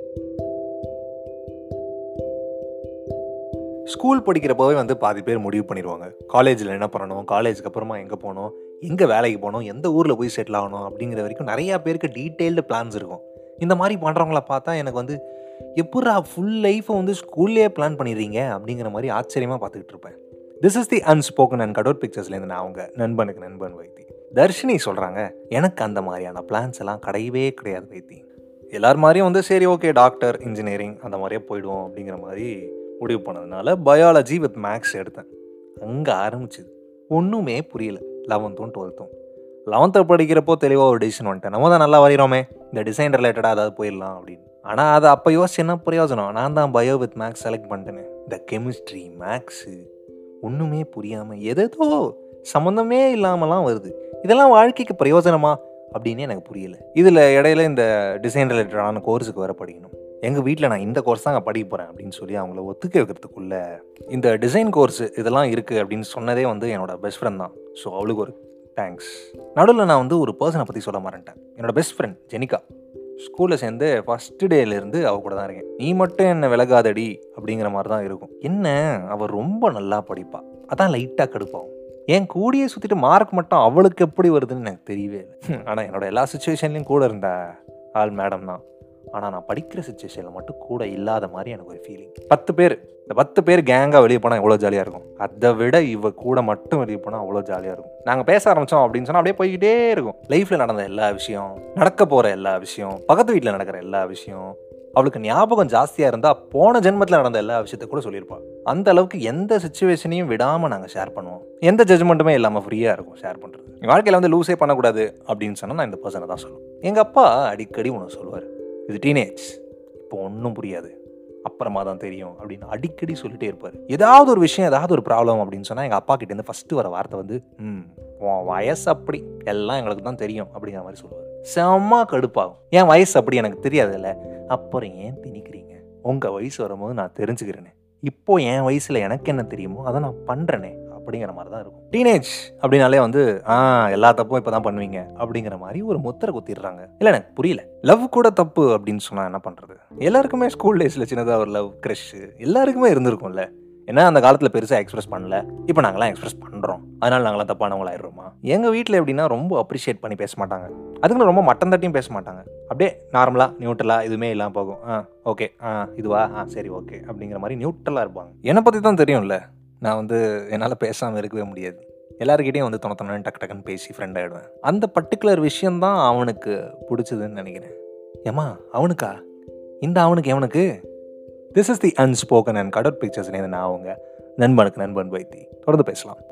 school படிக்கிறப்பவே வந்து பாதி பேர் முடிவு பண்ணிடுவாங்க காலேஜில் என்ன பண்ணணும் காலேஜுக்கு அப்புறமா எங்கே போகணும் எங்கே வேலைக்கு போகணும் எந்த ஊரில் போய் செட்டில் ஆகணும் அப்படிங்கிற வரைக்கும் நிறையா பேருக்கு டீட்டெயில்டு பிளான்ஸ் இருக்கும் இந்த மாதிரி பண்ணுறவங்கள பார்த்தா எனக்கு வந்து எப்படா ஃபுல் லைஃப்பை வந்து ஸ்கூல்லேயே பிளான் பண்ணிடுறீங்க அப்படிங்கிற மாதிரி ஆச்சரியமாக பார்த்துக்கிட்டு இருப்பேன் this is the unspoken and cutout பிக்சர்ஸ்லேருந்து நான் அவங்க நண்பனுக்கு நண்பன் வைத்தி தர்ஷினி சொல்கிறாங்க எனக்கு அந்த மாதிரியான பிளான்ஸ் எல்லாம் கிடையவே கிடையாது வைத்தி எல்லார் மாதிரியும் வந்து சரி ஓகே டாக்டர் இன்ஜினியரிங் அந்த மாதிரியே போயிடுவோம் அப்படிங்கிற மாதிரி முடிவு பண்ணதுனால பயாலஜி வித் மேக்ஸ் எடுத்தேன் அங்கே ஆரம்பிச்சுது ஒன்றுமே புரியல லெவன்த்தும் டுவெல்த்தும் லெவன்த்தை படிக்கிறப்போ தெளிவாக ஒரு டிசிஷன் வந்துட்டேன் நம்ம தான் நல்லா வரைகிறோமே இந்த டிசைன் ரிலேட்டடாக ஏதாவது போயிடலாம் அப்படின்னு ஆனால் அது அப்போ யோசிச்சு என்ன பிரயோஜனம் நான் தான் பயோ வித் மேக்ஸ் செலக்ட் பண்ணிட்டேனே இந்த கெமிஸ்ட்ரி மேக்ஸு ஒன்றுமே புரியாமல் எதோ சம்மந்தமே இல்லாமலாம் வருது இதெல்லாம் வாழ்க்கைக்கு பிரயோஜனமா அப்படின்னு எனக்கு புரியல இதில் இடையில இந்த டிசைன் ரிலேட்டடான கோர்ஸுக்கு வர படிக்கணும் எங்கள் வீட்டில் நான் இந்த கோர்ஸ் தான் படிக்க போகிறேன் அப்படின்னு சொல்லி அவங்கள ஒத்துக்க வைக்கிறதுக்குள்ள இந்த டிசைன் கோர்ஸ் இதெல்லாம் இருக்குது அப்படின்னு சொன்னதே வந்து என்னோட பெஸ்ட் ஃப்ரெண்ட் தான் ஸோ அவளுக்கு ஒரு தேங்க்ஸ் நடுவில் நான் வந்து ஒரு பர்சனை பற்றி சொல்ல மாட்டேன் என்னோட பெஸ்ட் ஃப்ரெண்ட் ஜெனிகா ஸ்கூலில் சேர்ந்து ஃபஸ்ட்டு டேலேருந்து அவ கூட தான் இருக்கேன் நீ மட்டும் என்ன விலகாதடி அப்படிங்கிற மாதிரி தான் இருக்கும் என்ன அவள் ரொம்ப நல்லா படிப்பா அதான் லைட்டாக கடுப்பாகும் என் கூடியே சுற்றிட்டு மார்க் மட்டும் அவளுக்கு எப்படி வருதுன்னு எனக்கு தெரியவே இல்லை ஆனால் என்னோட எல்லா சுச்சுவேஷன்லையும் கூட இருந்த ஆள் மேடம் தான் ஆனால் நான் படிக்கிற சுச்சுவேஷனில் மட்டும் கூட இல்லாத மாதிரி எனக்கு ஒரு ஃபீலிங் பத்து பேர் இந்த பத்து பேர் கேங்காக வெளியே போனால் எவ்வளோ ஜாலியாக இருக்கும் அதை விட இவ கூட மட்டும் வெளியே போனால் அவ்வளோ ஜாலியாக இருக்கும் நாங்கள் பேச ஆரம்பித்தோம் அப்படின்னு சொன்னால் அப்படியே போய்கிட்டே இருக்கும் லைஃப்பில் நடந்த எல்லா விஷயம் நடக்க போகிற எல்லா விஷயம் பக்கத்து வீட்டில் நடக்கிற எல்லா விஷயம் அவளுக்கு ஞாபகம் ஜாஸ்தியாக இருந்தால் போன ஜென்மத்தில் நடந்த எல்லா விஷயத்த கூட சொல்லியிருப்பாள் அந்த அளவுக்கு எந்த சுச்சுவேஷனையும் விடாமல் நாங்கள் ஷேர் பண்ணுவோம் எந்த ஜட்ஜ்மெண்ட்டுமே இல்லாமல் ஃப்ரீயாக இருக்கும் ஷேர் பண்ணுறது என் வாழ்க்கையில் வந்து லூஸே பண்ணக்கூடாது அப்படின்னு சொன்னால் நான் இந்த பர்சனை தான் சொல்லுவேன் எங்கள் அப்பா அடிக்கடி ஒன்று சொல்லுவார் இது டீனேஜ் இப்போ ஒன்றும் புரியாது அப்புறமா தான் தெரியும் அப்படின்னு அடிக்கடி சொல்லிட்டே இருப்பார் ஏதாவது ஒரு விஷயம் ஏதாவது ஒரு ப்ராப்ளம் அப்படின்னு சொன்னால் எங்கள் அப்பா கிட்டேருந்து ஃபஸ்ட்டு வர வார்த்தை வந்து ம் உன் வயசு அப்படி எல்லாம் எங்களுக்கு தான் தெரியும் அப்படிங்கிற மாதிரி சொல்லுவார் செம்ம கடுப்பாகும் என் வயசு அப்படி எனக்கு தெரியாதுல்ல அப்புறம் ஏன் திணிக்கிறீங்க உங்கள் வயசு வரும்போது நான் தெரிஞ்சுக்கிறேனே இப்போ என் வயசில் எனக்கு என்ன தெரியுமோ அதை நான் பண்ணுறேனே அப்படிங்கிற மாதிரி தான் இருக்கும் டீனேஜ் அப்படின்னாலே வந்து ஆ எல்லா தப்பும் இப்போ தான் பண்ணுவீங்க அப்படிங்கிற மாதிரி ஒரு முத்திரை குத்திடுறாங்க இல்லை எனக்கு புரியல லவ் கூட தப்பு அப்படின்னு சொன்னால் என்ன பண்ணுறது எல்லாருக்குமே ஸ்கூல் டேஸில் சின்னதாக ஒரு லவ் க்ரஷ் எல்லாருக்குமே இருந்திருக்கும்ல ஏன்னா அந்த காலத்தில் பெருசாக எக்ஸ்பிரஸ் பண்ணல இப்போ நாங்களாம் எக்ஸ்பிரஸ் பண்ணுறோம் அதனால நாங்களாம் தப்பானவங்களாயிடுறோமா எங்கள் வீட்டில் எப்படின்னா ரொம்ப அப்ரிஷியேட் பண்ணி பேச மாட்டாங்க அதுக்குன்னு ரொம்ப மட்டம் தட்டியும் பேச மாட்டாங்க அப்படியே நார்மலாக நியூட்ரலாக எதுவுமே இல்லாமல் போகும் ஆ ஓகே ஆ இதுவா ஆ சரி ஓகே அப்படிங்கிற மாதிரி நியூட்ரலாக இருப்பாங்க என்னை பற்றி தான் தெரியும்ல நான் வந்து என்னால் பேசாமல் இருக்கவே முடியாது எல்லாருக்கிட்டையும் வந்து தொண தொண்ணு டக்கு டக்குன்னு பேசி ஃப்ரெண்ட் ஆகிடுவேன் அந்த பர்டிகுலர் விஷயந்தான் அவனுக்கு பிடிச்சதுன்னு நினைக்கிறேன் ஏமா அவனுக்கா இந்த அவனுக்கு எவனுக்கு this is the unspoken and cutout pictures நான் அவங்க நண்பனுக்கு நண்பன் வைத்தி தொடர்ந்து பேசலாம்